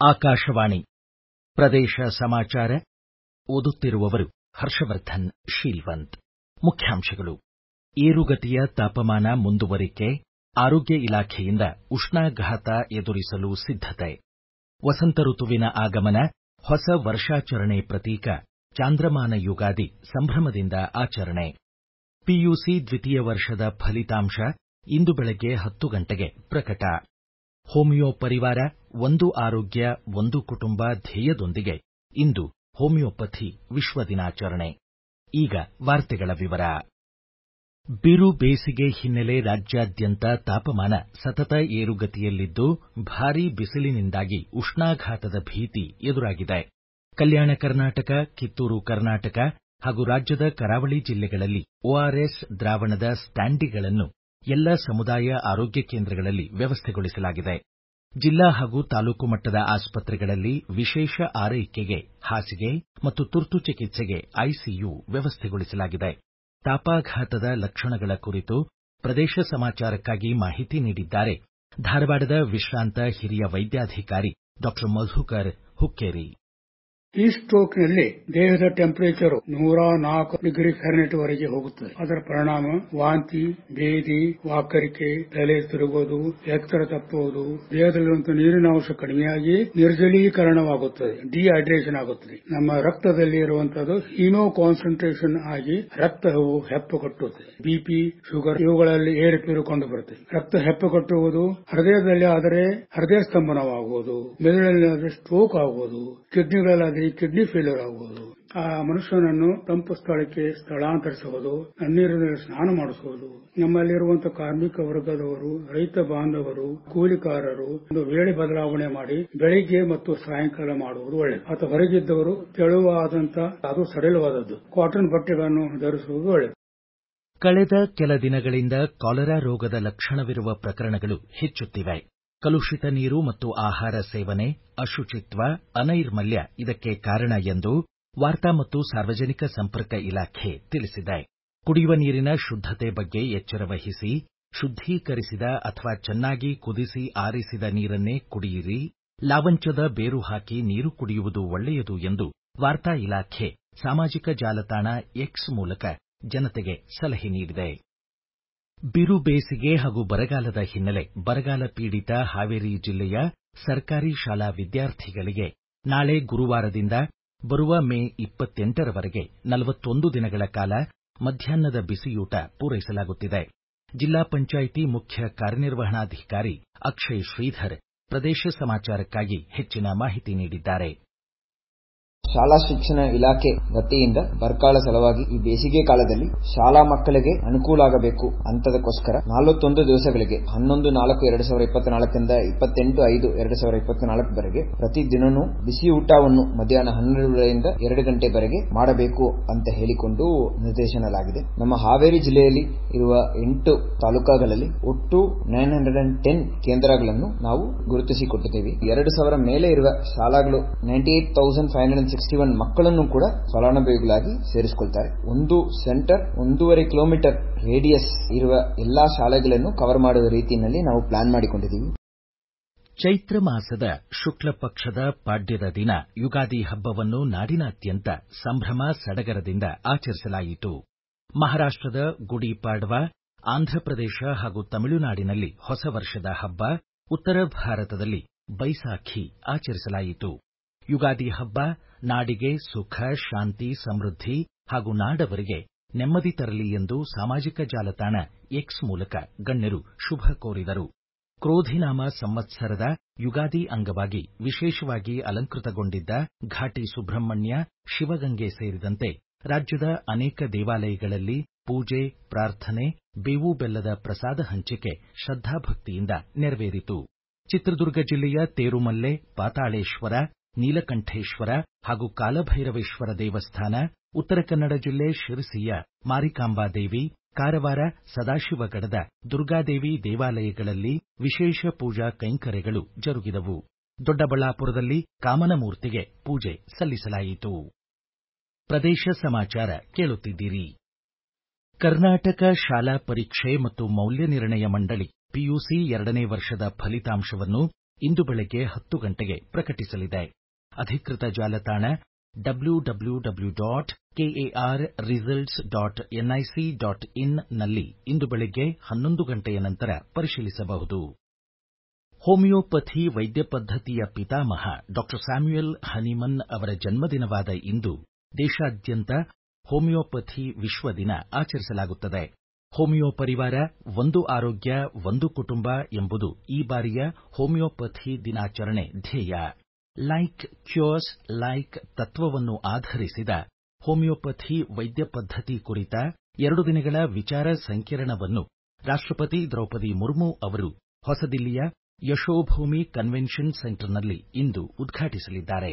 ಆಕಾಶವಾಣಿ ಪ್ರದೇಶ ಸಮಾಚಾರ ಓದುತ್ತಿರುವವರು ಹರ್ಷವರ್ಧನ್ ಶೀಲ್ವಂತ್ ಮುಖ್ಯಾಂಶಗಳು ಏರುಗತಿಯ ತಾಪಮಾನ ಮುಂದುವರಿಕೆ ಆರೋಗ್ಯ ಇಲಾಖೆಯಿಂದ ಉಷ್ಣಾಘಾತ ಎದುರಿಸಲು ಸಿದ್ಧತೆ ವಸಂತ ಋತುವಿನ ಆಗಮನ ಹೊಸ ವರ್ಷಾಚರಣೆ ಪ್ರತೀಕ ಚಾಂದ್ರಮಾನ ಯುಗಾದಿ ಸಂಭ್ರಮದಿಂದ ಆಚರಣೆ ಪಿಯುಸಿ ದ್ವಿತೀಯ ವರ್ಷದ ಫಲಿತಾಂಶ ಇಂದು ಬೆಳಗ್ಗೆ ಹತ್ತು ಗಂಟೆಗೆ ಪ್ರಕಟ ಹೋಮಿಯೋ ಪರಿವಾರ ಒಂದು ಆರೋಗ್ಯ ಒಂದು ಕುಟುಂಬ ಧ್ಯೇಯದೊಂದಿಗೆ ಇಂದು ಹೋಮಿಯೋಪಥಿ ವಿಶ್ವ ದಿನಾಚರಣೆ ಈಗ ವಾರ್ತೆಗಳ ವಿವರ ಬಿರು ಬೇಸಿಗೆ ಹಿನ್ನೆಲೆ ರಾಜ್ಯಾದ್ಯಂತ ತಾಪಮಾನ ಸತತ ಏರುಗತಿಯಲ್ಲಿದ್ದು ಭಾರೀ ಬಿಸಿಲಿನಿಂದಾಗಿ ಉಷ್ಣಾಘಾತದ ಭೀತಿ ಎದುರಾಗಿದೆ ಕಲ್ಯಾಣ ಕರ್ನಾಟಕ ಕಿತ್ತೂರು ಕರ್ನಾಟಕ ಹಾಗೂ ರಾಜ್ಯದ ಕರಾವಳಿ ಜಿಲ್ಲೆಗಳಲ್ಲಿ ಒಆರ್ಎಸ್ ದ್ರಾವಣದ ಸ್ಟ್ಯಾಂಡಿಗಳನ್ನು ಎಲ್ಲ ಸಮುದಾಯ ಆರೋಗ್ಯ ಕೇಂದ್ರಗಳಲ್ಲಿ ವ್ಯವಸ್ಥೆಗೊಳಿಸಲಾಗಿದೆ ಜಿಲ್ಲಾ ಹಾಗೂ ತಾಲೂಕು ಮಟ್ಟದ ಆಸ್ಪತ್ರೆಗಳಲ್ಲಿ ವಿಶೇಷ ಆರೈಕೆಗೆ ಹಾಸಿಗೆ ಮತ್ತು ತುರ್ತು ಚಿಕಿತ್ಸೆಗೆ ಐಸಿಯು ವ್ಯವಸ್ಥೆಗೊಳಿಸಲಾಗಿದೆ ತಾಪಾಘಾತದ ಲಕ್ಷಣಗಳ ಕುರಿತು ಪ್ರದೇಶ ಸಮಾಚಾರಕ್ಕಾಗಿ ಮಾಹಿತಿ ನೀಡಿದ್ದಾರೆ ಧಾರವಾಡದ ವಿಶ್ರಾಂತ ಹಿರಿಯ ವೈದ್ಯಾಧಿಕಾರಿ ಡಾಕ್ಟರ್ ಮಧುಕರ್ ಹುಕ್ಕೇರಿ ಈ ಸ್ಟ್ರೋಕ್ನಲ್ಲಿ ದೇಹದ ಟೆಂಪರೇಚರ್ ನೂರ ನಾಲ್ಕು ಡಿಗ್ರಿ ಫ್ಯಾರನೈಟ್ ವರೆಗೆ ಹೋಗುತ್ತದೆ ಅದರ ಪರಿಣಾಮ ವಾಂತಿ ಬೇದಿ ವಾಕರಿಕೆ ತಲೆ ತಿರುಗುವುದು ಎತ್ತರ ತಪ್ಪುವುದು ದೇಹದಲ್ಲಿರುವಂತಹ ನೀರಿನ ಅಂಶ ಕಡಿಮೆಯಾಗಿ ನಿರ್ಜಲೀಕರಣವಾಗುತ್ತದೆ ಡಿಹೈಡ್ರೇಷನ್ ಆಗುತ್ತದೆ ನಮ್ಮ ರಕ್ತದಲ್ಲಿ ಇರುವಂತಹದ್ದು ಹೀಮೋ ಕಾನ್ಸಂಟ್ರೇಷನ್ ಆಗಿ ರಕ್ತವು ಹೆಪ್ಪುಗಟ್ಟುತ್ತದೆ ಬಿಪಿ ಶುಗರ್ ಇವುಗಳಲ್ಲಿ ಏರುಪೇರು ಕಂಡು ಬರುತ್ತದೆ ರಕ್ತ ಹೆಪ್ಪುಗಟ್ಟುವುದು ಹೃದಯದಲ್ಲಿ ಆದರೆ ಹೃದಯ ಸ್ತಂಭನವಾಗುವುದು ಮೆದುಳಿನಲ್ಲಿ ಸ್ಟ್ರೋಕ್ ಆಗುವುದು ಕಿಡ್ನಿಗಳಲ್ಲಿ ಕಿಡ್ನಿ ಫೇಲ್ಯೂರ್ ಆಗುವುದು ಆ ಮನುಷ್ಯನನ್ನು ತಂಪು ಸ್ಥಳಕ್ಕೆ ಸ್ಥಳಾಂತರಿಸುವುದು ತಣ್ಣೀರಿನಲ್ಲಿ ಸ್ನಾನ ಮಾಡಿಸುವುದು ನಮ್ಮಲ್ಲಿರುವಂತಹ ಕಾರ್ಮಿಕ ವರ್ಗದವರು ರೈತ ಬಾಂಧವರು ಕೂಲಿಕಾರರು ಒಂದು ವೇಳೆ ಬದಲಾವಣೆ ಮಾಡಿ ಬೆಳಿಗ್ಗೆ ಮತ್ತು ಸಾಯಂಕಾಲ ಮಾಡುವುದು ಒಳ್ಳೆಯದು ಅಥವಾ ಹೊರಗಿದ್ದವರು ತೆಳುವಾದಂತಹ ಅದು ಸಡಿಲವಾದದ್ದು ಕಾಟನ್ ಬಟ್ಟೆಗಳನ್ನು ಧರಿಸುವುದು ಒಳ್ಳೆಯದು ಕಳೆದ ಕೆಲ ದಿನಗಳಿಂದ ಕಾಲರಾ ರೋಗದ ಲಕ್ಷಣವಿರುವ ಪ್ರಕರಣಗಳು ಹೆಚ್ಚುತ್ತಿವೆ ಕಲುಷಿತ ನೀರು ಮತ್ತು ಆಹಾರ ಸೇವನೆ ಅಶುಚಿತ್ವ ಅನೈರ್ಮಲ್ಯ ಇದಕ್ಕೆ ಕಾರಣ ಎಂದು ವಾರ್ತಾ ಮತ್ತು ಸಾರ್ವಜನಿಕ ಸಂಪರ್ಕ ಇಲಾಖೆ ತಿಳಿಸಿದೆ ಕುಡಿಯುವ ನೀರಿನ ಶುದ್ಧತೆ ಬಗ್ಗೆ ಎಚ್ಚರ ವಹಿಸಿ ಶುದ್ಧೀಕರಿಸಿದ ಅಥವಾ ಚೆನ್ನಾಗಿ ಕುದಿಸಿ ಆರಿಸಿದ ನೀರನ್ನೇ ಕುಡಿಯಿರಿ ಲಾವಂಚದ ಬೇರು ಹಾಕಿ ನೀರು ಕುಡಿಯುವುದು ಒಳ್ಳೆಯದು ಎಂದು ವಾರ್ತಾ ಇಲಾಖೆ ಸಾಮಾಜಿಕ ಜಾಲತಾಣ ಎಕ್ಸ್ ಮೂಲಕ ಜನತೆಗೆ ಸಲಹೆ ನೀಡಿದೆ ಬಿರು ಬೇಸಿಗೆ ಹಾಗೂ ಬರಗಾಲದ ಹಿನ್ನೆಲೆ ಬರಗಾಲ ಪೀಡಿತ ಹಾವೇರಿ ಜಿಲ್ಲೆಯ ಸರ್ಕಾರಿ ಶಾಲಾ ವಿದ್ಯಾರ್ಥಿಗಳಿಗೆ ನಾಳೆ ಗುರುವಾರದಿಂದ ಬರುವ ಮೇ ಇಪ್ಪತ್ತೆಂಟರವರೆಗೆ ನಲವತ್ತೊಂದು ದಿನಗಳ ಕಾಲ ಮಧ್ಯಾಹ್ನದ ಬಿಸಿಯೂಟ ಪೂರೈಸಲಾಗುತ್ತಿದೆ ಜಿಲ್ಲಾ ಪಂಚಾಯಿತಿ ಮುಖ್ಯ ಕಾರ್ಯನಿರ್ವಹಣಾಧಿಕಾರಿ ಅಕ್ಷಯ್ ಶ್ರೀಧರ್ ಪ್ರದೇಶ ಸಮಾಚಾರಕ್ಕಾಗಿ ಹೆಚ್ಚಿನ ಮಾಹಿತಿ ನೀಡಿದ್ದಾರೆ ಶಾಲಾ ಶಿಕ್ಷಣ ಇಲಾಖೆ ವತಿಯಿಂದ ಬರಗಾಲ ಸಲುವಾಗಿ ಈ ಬೇಸಿಗೆ ಕಾಲದಲ್ಲಿ ಶಾಲಾ ಮಕ್ಕಳಿಗೆ ಅನುಕೂಲ ಆಗಬೇಕು ಅಂತದಕ್ಕೋಸ್ಕರ ನಲವತ್ತೊಂದು ದಿವಸಗಳಿಗೆ ಹನ್ನೊಂದು ನಾಲ್ಕು ಎರಡು ಸಾವಿರದ ಇಪ್ಪತ್ನಾಲ್ಕರಿಂದ ಇಪ್ಪತ್ತೆಂಟು ಐದು ಎರಡು ಸಾವಿರದ ಇಪ್ಪತ್ನಾಲ್ಕರವರೆಗೆ ಪ್ರತಿ ದಿನನೂ ಬಿಸಿ ಊಟವನ್ನು ಮಧ್ಯಾಹ್ನ ಹನ್ನೆರಡರಿಂದ ಎರಡು ಗಂಟೆವರೆಗೆ ಮಾಡಬೇಕು ಅಂತ ಹೇಳಿಕೊಂಡು ನಿರ್ದೇಶನಲಾಗಿದೆ ನಮ್ಮ ಹಾವೇರಿ ಜಿಲ್ಲೆಯಲ್ಲಿ ಇರುವ ಎಂಟು ತಾಲೂಕುಗಳಲ್ಲಿ ಒಟ್ಟು ನೈನ್ ಹಂಡ್ರೆಡ್ ಅಂಡ್ ಟೆನ್ ಕೇಂದ್ರಗಳನ್ನು ನಾವು ಗುರುತಿಸಿಕೊಟ್ಟಿದ್ದೇವೆ ಎರಡು ಸಾವಿರ ಮೇಲೆ ಇರುವ ಶಾಲಾಗಳು ninety eight thousand five hundred sixty one ಮಕ್ಕಳನ್ನು ಕೂಡ ಫಲಾನುಭವಿಗಳಾಗಿ ಸೇರಿಸಿಕೊಳ್ತಾರೆ ಒಂದು ಸೆಂಟರ್ ಒಂದೂವರೆ ಕಿಲೋಮೀಟರ್ ರೇಡಿಯಸ್ ಇರುವ ಎಲ್ಲಾ ಶಾಲೆಗಳನ್ನು ಕವರ್ ಮಾಡುವ ರೀತಿಯಲ್ಲಿ ನಾವು ಪ್ಲಾನ್ ಮಾಡಿಕೊಂಡಿದ್ದೀವಿ ಚೈತ್ರ ಮಾಸದ ಶುಕ್ಲ ಪಕ್ಷದ ಪಾಡ್ಯದ ದಿನ ಯುಗಾದಿ ಹಬ್ಬವನ್ನು ನಾಡಿನಾದ್ಯಂತ ಸಂಭ್ರಮ ಸಡಗರದಿಂದ ಆಚರಿಸಲಾಯಿತು ಮಹಾರಾಷ್ಟದ ಗುಡಿ ಪಾಡ್ವಾ ಆಂಧ್ರಪ್ರದೇಶ ಹಾಗೂ ತಮಿಳುನಾಡಿನಲ್ಲಿ ಹೊಸ ವರ್ಷದ ಹಬ್ಬ ಉತ್ತರ ಭಾರತದಲ್ಲಿ ಬೈಸಾಖಿ ಆಚರಿಸಲಾಯಿತು ಯುಗಾದಿ ಹಬ್ಬ ನಾಡಿಗೆ ಸುಖ ಶಾಂತಿ ಸಮೃದ್ಧಿ ಹಾಗೂ ನಾಡವರಿಗೆ ನೆಮ್ಮದಿ ತರಲಿ ಎಂದು ಸಾಮಾಜಿಕ ಜಾಲತಾಣ ಎಕ್ಸ್ ಮೂಲಕ ಗಣ್ಯರು ಶುಭ ಕೋರಿದರು ಕ್ರೋಧಿನಾಮ ಸಂವತ್ಸರದ ಯುಗಾದಿ ಅಂಗವಾಗಿ ವಿಶೇಷವಾಗಿ ಅಲಂಕೃತಗೊಂಡಿದ್ದ ಘಾಟಿ ಸುಬ್ರಹ್ಮಣ್ಯ ಶಿವಗಂಗೆ ಸೇರಿದಂತೆ ರಾಜ್ಯದ ಅನೇಕ ದೇವಾಲಯಗಳಲ್ಲಿ ಪೂಜೆ ಪ್ರಾರ್ಥನೆ ಬೇವು ಬೆಲ್ಲದ ಪ್ರಸಾದ ಹಂಚಿಕೆ ಶ್ರದ್ಧಾಭಕ್ತಿಯಿಂದ ನೆರವೇರಿತು ಚಿತ್ರದುರ್ಗ ಜಿಲ್ಲೆಯ ತೇರುಮಲ್ಲೆ ಪಾತಾಳೇಶ್ವರ ನೀಲಕಂಠೇಶ್ವರ ಹಾಗೂ ಕಾಲಭೈರವೇಶ್ವರ ದೇವಸ್ಥಾನ ಉತ್ತರ ಕನ್ನಡ ಜಿಲ್ಲೆ ಶಿರಸಿಯ ಮಾರಿಕಾಂಬಾ ದೇವಿ ಕಾರವಾರ ಸದಾಶಿವಗಡದ ದುರ್ಗಾದೇವಿ ದೇವಾಲಯಗಳಲ್ಲಿ ವಿಶೇಷ ಪೂಜಾ ಕೈಂಕರ್ಯಗಳು ಜರುಗಿದವು ದೊಡ್ಡಬಳ್ಳಾಪುರದಲ್ಲಿ ಕಾಮನಮೂರ್ತಿಗೆ ಪೂಜೆ ಸಲ್ಲಿಸಲಾಯಿತು ಪ್ರದೇಶ ಸಮಾಚಾರ ಕೇಳುತ್ತಿದ್ದೀರಿ ಕರ್ನಾಟಕ ಶಾಲಾ ಪರೀಕ್ಷೆ ಮತ್ತು ಮೌಲ್ಯ ನಿರ್ಣಯ ಮಂಡಳಿ ಪಿಯುಸಿ ಎರಡನೇ ವರ್ಷದ ಫಲಿತಾಂಶವನ್ನು ಇಂದು ಬೆಳಗ್ಗೆ ಹತ್ತು ಗಂಟೆಗೆ ಪ್ರಕಟಿಸಲಿದೆ ಅಧಿಕೃತ ಜಾಲತಾಣ W W W dot K A R results dot N I C dot in ನಲ್ಲಿ ಇಂದು ಬೆಳಗ್ಗೆ ಹನ್ನೊಂದು ಗಂಟೆಯ ನಂತರ ಪರಿಶೀಲಿಸಬಹುದು ಹೋಮಿಯೋಪಥಿ ವೈದ್ಯ ಪದ್ಧತಿಯ ಪಿತಾಮಹ ಡಾಕ್ಟರ್ ಸ್ಯಾಮ್ಯುಯಲ್ ಹನಿಮನ್ ಅವರ ಜನ್ಮದಿನವಾದ ಇಂದು ದೇಶಾದ್ಯಂತ ಹೋಮಿಯೋಪಥಿ ವಿಶ್ವ ದಿನ ಆಚರಿಸಲಾಗುತ್ತದೆ ಹೋಮಿಯೋ ಪರಿವಾರ ಒಂದು ಆರೋಗ್ಯ ಒಂದು ಕುಟುಂಬ ಎಂಬುದು ಈ ಬಾರಿಯ ಹೋಮಿಯೋಪಥಿ ದಿನಾಚರಣೆ ಧ್ಯೇಯ ಲೈಕ್ ಕ್ಯೂರ್ಸ್ ಲೈಕ್ ತತ್ವವನ್ನು ಆಧರಿಸಿದ ಹೋಮಿಯೋಪಥಿ ವೈದ್ಯ ಪದ್ಧತಿ ಕುರಿತ ಎರಡು ದಿನಗಳ ವಿಚಾರ ಸಂಕಿರಣವನ್ನು ರಾಷ್ಟ್ರಪತಿ ದ್ರೌಪದಿ ಮುರ್ಮು ಅವರು ಹೊಸದಿಲ್ಲಿಯ ಯಶೋಭೂಮಿ ಕನ್ವೆನ್ಷನ್ ಸೆಂಟರ್ನಲ್ಲಿ ಇಂದು ಉದ್ಘಾಟಿಸಲಿದ್ದಾರೆ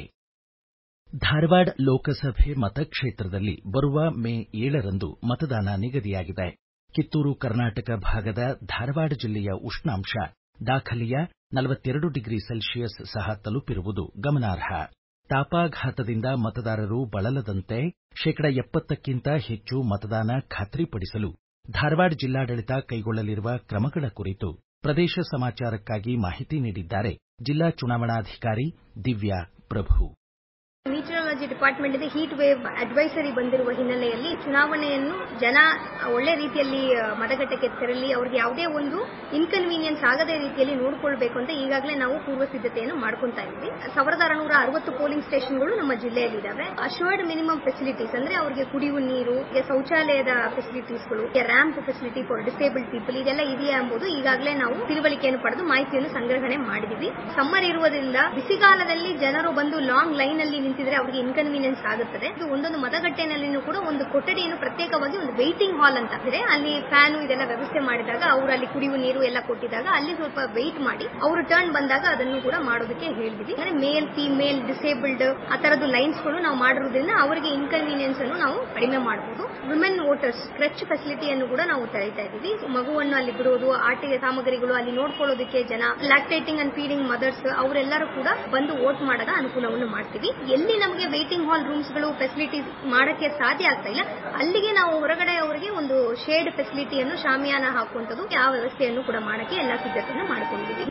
ಧಾರವಾಡ ಲೋಕಸಭೆ ಮತಕ್ಷೇತ್ರದಲ್ಲಿ ಬರುವ ಮೇ ಏಳರಂದು ಮತದಾನ ನಿಗದಿಯಾಗಿದೆ ಕಿತ್ತೂರು ಕರ್ನಾಟಕ ಭಾಗದ ಧಾರವಾಡ ಜಿಲ್ಲೆಯ ಉಷ್ಣಾಂಶ ದಾಖಲೆಯ ನಲವತ್ತೆರಡು ಡಿಗ್ರಿ ಸೆಲ್ಸಿಯಸ್ ಸಹ ತಲುಪಿರುವುದು ಗಮನಾರ್ಹ ತಾಪಾಘಾತದಿಂದ ಮತದಾರರು ಬಳಲದಂತೆ ಶೇಕಡ ಎಪ್ಪತ್ತಕ್ಕಿಂತ ಹೆಚ್ಚು ಮತದಾನ ಖಾತ್ರಿಪಡಿಸಲು ಧಾರವಾಡ ಜಿಲ್ಲಾಡಳಿತ ಕೈಗೊಳ್ಳಲಿರುವ ಕ್ರಮಗಳ ಕುರಿತು ಪ್ರದೇಶ ಸಮಾಚಾರಕ್ಕಾಗಿ ಮಾಹಿತಿ ನೀಡಿದ್ದಾರೆ ಜಿಲ್ಲಾ ಚುನಾವಣಾಧಿಕಾರಿ ದಿವ್ಯಾ ಪ್ರಭು ಮೀಟರಾಲಜಿ ಡಿಪಾರ್ಟ್ಮೆಂಟ್ ಇಂದ ಹೀಟ್ ವೇವ್ ಅಡ್ವೈಸರಿ ಬಂದಿರುವ ಹಿನ್ನೆಲೆಯಲ್ಲಿ ಚುನಾವಣೆಯನ್ನು ಜನ ಒಳ್ಳೆ ರೀತಿಯಲ್ಲಿ ಮತಗಟ್ಟೆಗೆ ತೆರಳಿ ಅವರಿಗೆ ಯಾವುದೇ ಒಂದು ಇನ್ಕನ್ವೀನಿಯನ್ಸ್ ಆಗದೇ ರೀತಿಯಲ್ಲಿ ನೋಡಿಕೊಳ್ಬೇಕು ಅಂತ ಈಗಾಗಲೇ ನಾವು ಪೂರ್ವ ಸಿದ್ಧತೆಯನ್ನು ಮಾಡ್ಕೊಂತಾ ಇದ್ವಿ ಸಾವಿರದ ಅರನೂರ ಅರವತ್ತು ಪೋಲಿಂಗ್ ಸ್ಟೇಷನ್ಗಳು ನಮ್ಮ ಜಿಲ್ಲೆಯಲ್ಲಿ ಇದಾವೆ ಅಶೋರ್ಡ್ ಮಿನಿಮಮ್ ಫೆಸಿಲಿಟೀಸ್ ಅಂದ್ರೆ ಅವರಿಗೆ ಕುಡಿಯುವ ನೀರು ಶೌಚಾಲಯದ ಫೆಸಿಲಿಟೀಸ್ಗಳು ramp facility for disabled people ಇದೆಲ್ಲ ಇದೆಯಾ ಎಂಬುದು ಈಗಾಗಲೇ ನಾವು ತಿಳುವಳಿಕೆಯನ್ನು ಪಡೆದು ಮಾಹಿತಿಯನ್ನು ಸಂಗ್ರಹಣೆ ಮಾಡಿದೀವಿ ಸಮ್ಮರ್ ಇರುವುದರಿಂದ ಬಿಸಿಗಾಲದಲ್ಲಿ ಜನರು ಬಂದು ಲಾಂಗ್ ಲೈನ್ ಅಲ್ಲಿ ನಿಂತಿದ್ರೆ ಅವರಿಗೆ ಇನ್ಕನ್ವೀನಿಯನ್ಸ್ ಆಗುತ್ತದೆ ಇದು ಒಂದೊಂದು ಮತಗಟ್ಟೆನಲ್ಲಿನೂ ಕೂಡ ಒಂದು ಕೊಠಡಿಯನ್ನು ಪ್ರತ್ಯೇಕವಾಗಿ ಒಂದು ವೈಟಿಂಗ್ ಹಾಲ್ ಅಂತ ಅಂದ್ರೆ ಅಲ್ಲಿ ಫ್ಯಾನು ಇದೆಲ್ಲ ವ್ಯವಸ್ಥೆ ಮಾಡಿದಾಗ ಅವರು ಅಲ್ಲಿ ಕುಡಿಯುವ ನೀರು ಎಲ್ಲ ಕೊಟ್ಟಿದಾಗ ಅಲ್ಲಿ ಸ್ವಲ್ಪ ವೆಯ್ಟ್ ಮಾಡಿ ಅವರು ಟರ್ನ್ ಬಂದಾಗ ಅದನ್ನು ಕೂಡ ಮಾಡೋದಕ್ಕೆ ಹೇಳಿದ್ವಿ ಅಂದ್ರೆ ಮೇಲ್ ಫಿಮೇಲ್ ಡಿಸೇಬಲ್ಡ್ ಆ ತರದ್ದು ಲೈನ್ಸ್ ಗಳು ನಾವು ಮಾಡಿರೋದ್ರಿಂದ ಅವರಿಗೆ ಇನ್ಕನ್ವೀನಿಯನ್ಸ್ ಅನ್ನು ನಾವು ಕಡಿಮೆ ಮಾಡಬಹುದು ವಿಮೆನ್ ವೋಟರ್ಸ್ ಕ್ರೆಚ್ ಫೆಸಿಲಿಟಿಯನ್ನು ಕೂಡ ನಾವು ತೆರೀತಾ ಇದ್ದೀವಿ ಮಗುವನ್ನು ಅಲ್ಲಿ ಬಿಡೋದು ಆಟಿಕೆ ಸಾಮಗ್ರಿಗಳು ಅಲ್ಲಿ ನೋಡ್ಕೊಳ್ಳೋದಕ್ಕೆ ಜನ ಲ್ಯಾಕ್ಟೇಟಿಂಗ್ ಅಂಡ್ ಫೀಡಿಂಗ್ ಮದರ್ಸ್ ಅವರೆಲ್ಲರೂ ಕೂಡ ಬಂದು ವೋಟ್ ಮಾಡದ ಅನುಕೂಲವನ್ನು ಮಾಡ್ತೀವಿ ಎಲ್ಲಿ ನಮಗೆ ವೇಟಿಂಗ್ ಹಾಲ್ ರೂಮ್ಸ್ ಗಳು ಫೆಸಿಲಿಟೀಸ್ ಮಾಡಕ್ಕೆ ಸಾಧ್ಯ ಆಗ್ತಾ ಇಲ್ಲ ಅಲ್ಲಿಗೆ ನಾವು ಹೊರಗಡೆ ಅವರಿಗೆ ಒಂದು ಶೇಡ್ ಫೆಸಿಲಿಟಿಯನ್ನು ಶಾಮಿಯಾನ ಹಾಕುವಂಥದ್ದು ಆ ವ್ಯವಸ್ಥೆಯನ್ನು ಕೂಡ ಮಾಡಕ್ಕೆ ಎಲ್ಲ ಸಿದ್ಧತೆಯನ್ನು ಮಾಡಿಕೊಂಡಿದ್ದೀವಿ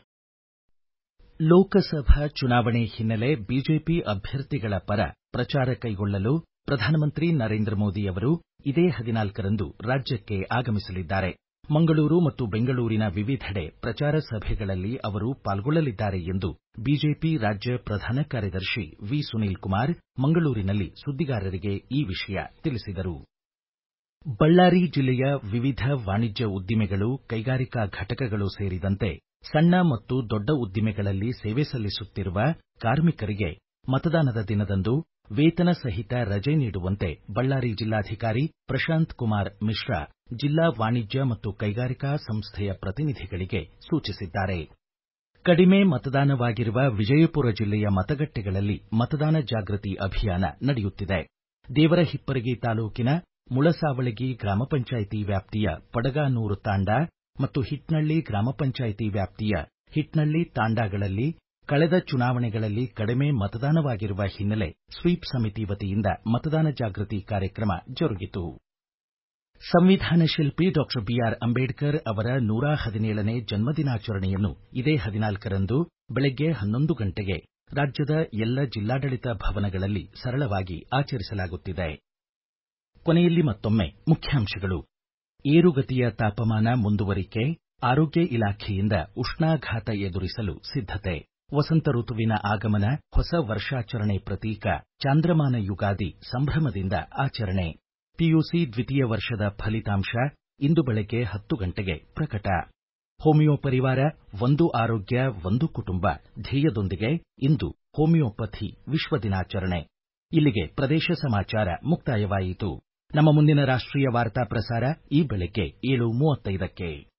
ಲೋಕಸಭಾ ಚುನಾವಣೆ ಹಿನ್ನೆಲೆ ಬಿಜೆಪಿ ಅಭ್ಯರ್ಥಿಗಳ ಪರ ಪ್ರಚಾರ ಕೈಗೊಳ್ಳಲು ಪ್ರಧಾನಮಂತ್ರಿ ನರೇಂದ್ರ ಮೋದಿ ಅವರು ಇದೇ ಹದಿನಾಲ್ಕರಂದು ರಾಜ್ಯಕ್ಕೆ ಆಗಮಿಸಲಿದ್ದಾರೆ ಮಂಗಳೂರು ಮತ್ತು ಬೆಂಗಳೂರಿನ ವಿವಿಧೆಡೆ ಪ್ರಚಾರ ಸಭೆಗಳಲ್ಲಿ ಅವರು ಪಾಲ್ಗೊಳ್ಳಲಿದ್ದಾರೆ ಎಂದು ಬಿಜೆಪಿ ರಾಜ್ಯ ಪ್ರಧಾನ ಕಾರ್ಯದರ್ಶಿ ವಿ ಸುನೀಲ್ ಕುಮಾರ್ ಮಂಗಳೂರಿನಲ್ಲಿ ಸುದ್ದಿಗಾರರಿಗೆ ಈ ವಿಷಯ ತಿಳಿಸಿದರು ಬಳ್ಳಾರಿ ಜಿಲ್ಲೆಯ ವಿವಿಧ ವಾಣಿಜ್ಯ ಉದ್ದಿಮೆಗಳು ಕೈಗಾರಿಕಾ ಘಟಕಗಳು ಸೇರಿದಂತೆ ಸಣ್ಣ ಮತ್ತು ದೊಡ್ಡ ಉದ್ದಿಮೆಗಳಲ್ಲಿ ಸೇವೆ ಸಲ್ಲಿಸುತ್ತಿರುವ ಕಾರ್ಮಿಕರಿಗೆ ಮತದಾನದ ದಿನದಂದು ವೇತನ ಸಹಿತ ರಜೆ ನೀಡುವಂತೆ ಬಳ್ಳಾರಿ ಜಿಲ್ಲಾಧಿಕಾರಿ ಪ್ರಶಾಂತ್ ಕುಮಾರ್ ಮಿಶ್ರಾ ಜಿಲ್ಲಾ ವಾಣಿಜ್ಯ ಮತ್ತು ಕೈಗಾರಿಕಾ ಸಂಸ್ಥೆಯ ಪ್ರತಿನಿಧಿಗಳಿಗೆ ಸೂಚಿಸಿದ್ದಾರೆ ಕಡಿಮೆ ಮತದಾನವಾಗಿರುವ ವಿಜಯಪುರ ಜಿಲ್ಲೆಯ ಮತಗಟ್ಟೆಗಳಲ್ಲಿ ಮತದಾನ ಜಾಗೃತಿ ಅಭಿಯಾನ ನಡೆಯುತ್ತಿದೆ ದೇವರಹಿಪ್ಪರಗಿ ತಾಲೂಕಿನ ಮುಳಸಾವಳಗಿ ಗ್ರಾಮ ಪಂಚಾಯಿತಿ ವ್ಯಾಪ್ತಿಯ ಪಡಗಾನೂರು ತಾಂಡಾ ಮತ್ತು ಹಿಟ್ನಳ್ಳಿ ಗ್ರಾಮ ಪಂಚಾಯಿತಿ ವ್ಯಾಪ್ತಿಯ ಹಿಟ್ನಳ್ಳಿ ತಾಂಡಾಗಳಲ್ಲಿ ಕಳೆದ ಚುನಾವಣೆಗಳಲ್ಲಿ ಕಡಿಮೆ ಮತದಾನವಾಗಿರುವ ಹಿನ್ನೆಲೆ ಸ್ವೀಪ್ ಸಮಿತಿ ವತಿಯಿಂದ ಮತದಾನ ಜಾಗೃತಿ ಕಾರ್ಯಕ್ರಮ ಜರುಗಿತು ಸಂವಿಧಾನ ಶಿಲ್ಪಿ ಡಾಕ್ಟರ್ ಬಿಆರ್ ಅಂಬೇಡ್ಕರ್ ಅವರ ನೂರ ಹದಿನೇಳನೇ ಜನ್ಮದಿನಾಚರಣೆಯನ್ನು ಇದೇ ಹದಿನಾಲ್ಕರಂದು ಬೆಳಗ್ಗೆ ಹನ್ನೊಂದು ಗಂಟೆಗೆ ರಾಜ್ಯದ ಎಲ್ಲ ಜಿಲ್ಲಾಡಳಿತ ಭವನಗಳಲ್ಲಿ ಸರಳವಾಗಿ ಆಚರಿಸಲಾಗುತ್ತಿದೆ ಕೊನೆಯಲ್ಲಿ ಮತ್ತೊಮ್ಮೆ ಮುಖ್ಯಾಂಶಗಳು ಏರುಗತಿಯ ತಾಪಮಾನ ಮುಂದುವರಿಕೆ ಆರೋಗ್ಯ ಇಲಾಖೆಯಿಂದ ಉಷ್ಣಾಘಾತ ಎದುರಿಸಲು ಸಿದ್ಧತೆ ವಸಂತ ಋತುವಿನ ಆಗಮನ ಹೊಸ ವರ್ಷಾಚರಣೆ ಪ್ರತೀಕ ಚಾಂದ್ರಮಾನ ಯುಗಾದಿ ಸಂಭ್ರಮದಿಂದ ಆಚರಣೆ ಪಿಯುಸಿ ದ್ವಿತೀಯ ವರ್ಷದ ಫಲಿತಾಂಶ ಇಂದು ಬೆಳಗ್ಗೆ ಹತ್ತು ಗಂಟೆಗೆ ಪ್ರಕಟ ಹೋಮಿಯೋ ಪರಿವಾರ ಒಂದು ಆರೋಗ್ಯ ಒಂದು ಕುಟುಂಬ ಧ್ಯೇಯದೊಂದಿಗೆ ಇಂದು ಹೋಮಿಯೋಪಥಿ ವಿಶ್ವ ದಿನಾಚರಣೆ ಇಲ್ಲಿಗೆ ಪ್ರದೇಶ ಸಮಾಚಾರ ಮುಕ್ತಾಯವಾಯಿತು ನಮ್ಮ ಮುಂದಿನ ರಾಷ್ಟ್ರೀಯ ವಾರ್ತಾ ಪ್ರಸಾರ ಈ ಬೆಳಗ್ಗೆ ಏಳು ಮೂವತ್ತೈದಕ್ಕೆ